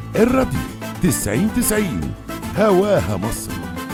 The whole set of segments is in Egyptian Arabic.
الراديو 90 90 هواها مصر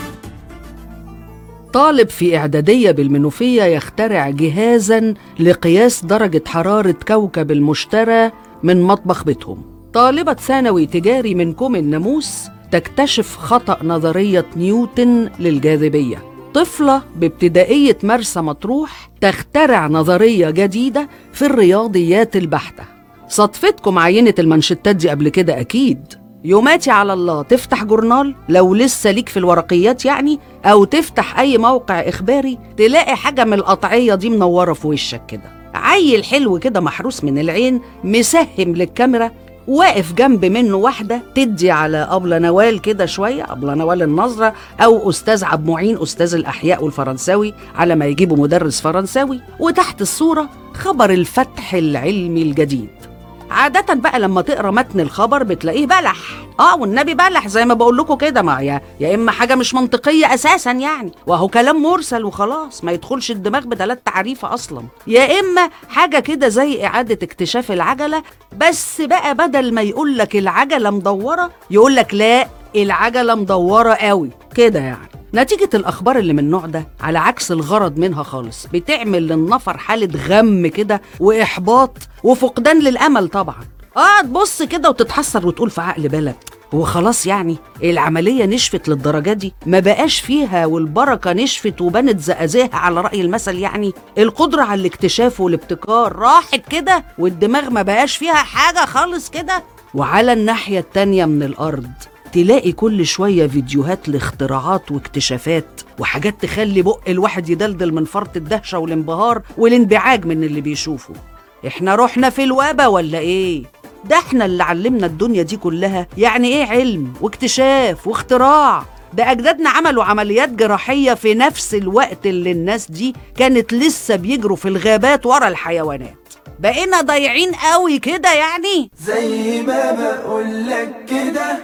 طالب في إعدادية بالمنوفية يخترع جهازا لقياس درجة حرارة كوكب المشتري من مطبخ بيتهم طالبة ثانوي تجاري من كوم الناموس تكتشف خطأ نظرية نيوتن للجاذبية طفلة بابتدائية مرسى مطروح تخترع نظرية جديدة في الرياضيات البحتة صدفتكم عينة المانشيتات دي قبل كده أكيد يوماتي على الله تفتح جورنال لو لسه ليك في الورقيات يعني أو تفتح أي موقع إخباري تلاقي حاجة من القطعية دي منورة في وشك كده عيل حلو كده محروس من العين مسهم للكاميرا واقف جنب منه واحدة تدي على أبلة نوال كده شوية أبلة نوال النظرة أو أستاذ عبد معين أستاذ الأحياء والفرنساوي على ما يجيبوا مدرس فرنساوي وتحت الصورة خبر الفتح العلمي الجديد عادة بقى لما تقرا متن الخبر بتلاقيه بلح اه والنبي بلح زي ما بقول لكم كده ما يا يا اما حاجه مش منطقيه اساسا يعني وهو كلام مرسل وخلاص ما يدخلش الدماغ بثلاث تعريفه اصلا يا اما حاجه كده زي اعاده اكتشاف العجله بس بقى بدل ما يقول لك العجله مدوره يقول لك لا العجله مدوره قوي كده يعني نتيجة الأخبار اللي من النوع ده على عكس الغرض منها خالص بتعمل للنفر حالة غم كده وإحباط وفقدان للأمل طبعا اه تبص كده وتتحسر وتقول في عقل بالك هو خلاص يعني العملية نشفت للدرجة دي ما بقاش فيها والبركة نشفت وبنت زقازيها على رأي المثل يعني القدرة على الاكتشاف والابتكار راحت كده والدماغ ما بقاش فيها حاجة خالص كده وعلى الناحية التانية من الأرض تلاقي كل شوية فيديوهات لاختراعات واكتشافات وحاجات تخلي بق الواحد يدلدل من فرط الدهشة والانبهار والانبعاج من اللي بيشوفه احنا رحنا في الوبا ولا ايه؟ ده احنا اللي علمنا الدنيا دي كلها يعني ايه علم واكتشاف واختراع ده أجدادنا عملوا عمليات جراحية في نفس الوقت اللي الناس دي كانت لسه بيجروا في الغابات ورا الحيوانات بقينا ضايعين قوي كده يعني زي ما بقولك كده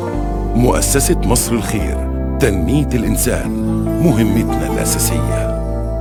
مؤسسة مصر الخير تنمية الإنسان مهمتنا الأساسية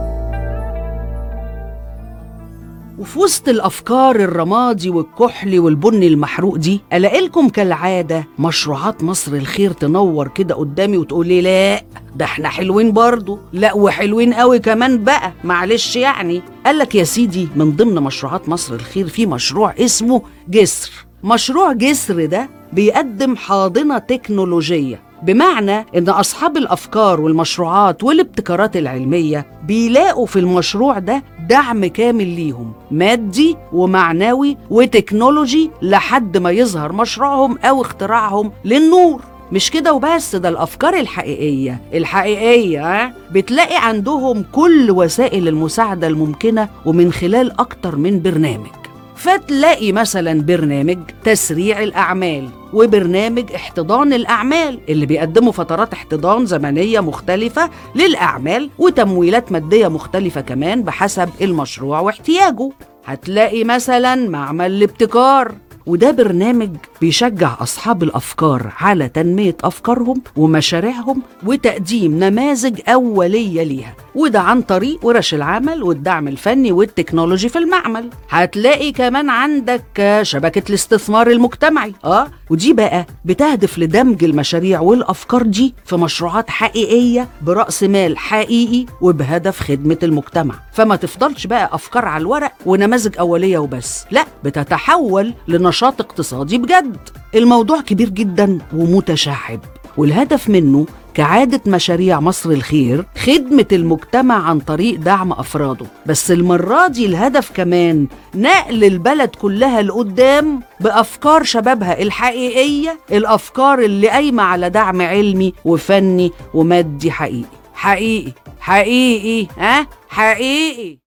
وفي وسط الأفكار الرمادي والكحلي والبني المحروق دي ألاقي لكم كالعادة مشروعات مصر الخير تنور كده قدامي وتقولي لا ده احنا حلوين برضو لا وحلوين قوي كمان بقى معلش يعني قالك يا سيدي من ضمن مشروعات مصر الخير في مشروع اسمه جسر مشروع جسر ده بيقدم حاضنة تكنولوجية بمعنى ان اصحاب الافكار والمشروعات والابتكارات العلميه بيلاقوا في المشروع ده دعم كامل ليهم مادي ومعنوي وتكنولوجي لحد ما يظهر مشروعهم او اختراعهم للنور مش كده وبس ده الافكار الحقيقيه الحقيقيه ها بتلاقي عندهم كل وسائل المساعده الممكنه ومن خلال اكتر من برنامج فتلاقي مثلا برنامج تسريع الأعمال وبرنامج احتضان الأعمال اللي بيقدموا فترات احتضان زمنية مختلفة للأعمال وتمويلات مادية مختلفة كمان بحسب المشروع واحتياجه هتلاقي مثلا معمل الابتكار وده برنامج بيشجع أصحاب الأفكار على تنمية أفكارهم ومشاريعهم وتقديم نماذج أولية ليها وده عن طريق ورش العمل والدعم الفني والتكنولوجي في المعمل هتلاقي كمان عندك شبكة الاستثمار المجتمعي اه ودي بقى بتهدف لدمج المشاريع والأفكار دي في مشروعات حقيقية برأس مال حقيقي وبهدف خدمة المجتمع فما تفضلش بقى أفكار على الورق ونماذج أولية وبس لا بتتحول لنشاط اقتصادي بجد الموضوع كبير جدا ومتشعب والهدف منه كعادة مشاريع مصر الخير خدمة المجتمع عن طريق دعم أفراده بس المرة دي الهدف كمان نقل البلد كلها لقدام بأفكار شبابها الحقيقية الأفكار اللي قايمة على دعم علمي وفني ومادي حقيقي حقيقي حقيقي ها حقيقي